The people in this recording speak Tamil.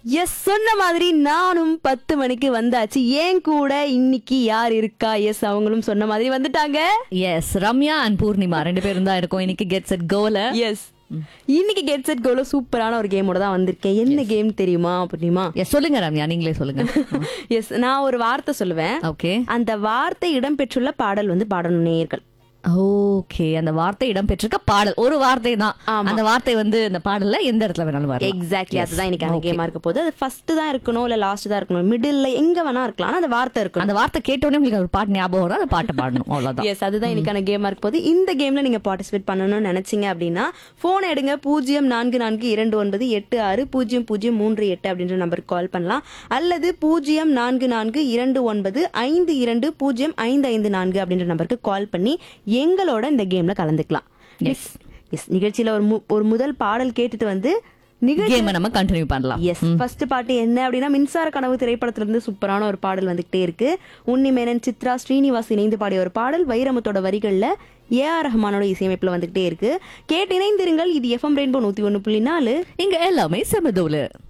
எஸ் சொன்ன மாதிரி நானும் பத்து மணிக்கு வந்தாச்சு ஏன் கூட இன்னைக்கு யார் இருக்கா எஸ் அவங்களும் சொன்ன மாதிரி வந்துட்டாங்க எஸ் ரம்யா அண்ட் பூர்ணிமா ரெண்டு பேரும் தான் இருக்கோம் இன்னைக்கு கெட்ஸ் அட் கோல எஸ் இன்னைக்கு கெட் செட் கோல சூப்பரான ஒரு கேமோட தான் வந்திருக்கேன் என்ன கேம் தெரியுமா அப்படிமா எஸ் சொல்லுங்க ரம்யா நீங்களே சொல்லுங்க எஸ் நான் ஒரு வார்த்தை சொல்லுவேன் ஓகே அந்த வார்த்தை இடம்பெற்றுள்ள பாடல் வந்து பாடணும் நேயர்கள் ஓகே அந்த வார்த்தை இடம் பெற்றிருக்க பாடல் ஒரு வார்த்தை தான் ஆமா. அந்த வார்த்தை வந்து இந்த பாடல்ல எந்த இடத்துல வேணாலும் வரலாம் எக்ஸாக்ட்லி அதுதான் இன்னைக்கு அந்த கேமா இருக்க போது அது ஃபர்ஸ்ட் தான் இருக்கணும் இல்ல லாஸ்ட் தான் இருக்கணும் மிடில்ல எங்க வேணா இருக்கலாம் ஆனா அந்த வார்த்தை இருக்கணும் அந்த வார்த்தை கேட்டோடனே உங்களுக்கு ஒரு பாட்டு ஞாபகம் வரும் அந்த பாட்டை பாடணும் அவ்வளவுதான் எஸ் அதுதான் இன்னைக்கான கேமா இருக்க போது இந்த கேம்ல நீங்க பார்ட்டிசிபேட் பண்ணணும்னு நினைச்சீங்க அப்படின்னா போன் எடுங்க பூஜ்ஜியம் நான்கு நான்கு இரண்டு ஒன்பது எட்டு ஆறு பூஜ்ஜியம் பூஜ்ஜியம் மூன்று எட்டு அப்படின்ற நம்பருக்கு கால் பண்ணலாம் அல்லது பூஜ்ஜியம் நான்கு நான்கு இரண்டு ஒன்பது ஐந்து இரண்டு பூஜ்ஜியம் ஐந்து ஐந்து நான்கு அப்படின்ற நம்பருக்கு கால் பண்ணி எங்களோட இந்த கேம்ல கலந்துக்கலாம் எஸ் எஸ் நிகழ்ச்சியில ஒரு மு- ஒரு முதல் பாடல் கேட்டுட்டு வந்து நிகழ்ச்சி கேமை நம்ம கண்டினியூ பண்ணலாம் எஸ் ஃபர்ஸ்ட் பாட்டு என்ன அப்படின்னா மின்சார கனவு திரைப்படத்துல இருந்து சூப்பரான ஒரு பாடல் வந்துகிட்டே இருக்கு உன்னி மேனன் சித்ரா ஸ்ரீனிவாஸ் இணைந்து பாடிய ஒரு பாடல் வைரமுத்தோட வரிகள்ல ஏ ஆர் ரஹ்மானோட இசையமைப்புல வந்துகிட்டே இருக்கு கேட்டு இணைந்திருங்கள் இது எஃப்எம் ரெயின்போ நூத்தி ஒண்ணு புள்ளி நாலு இங்க எல்லாமே செமதோலு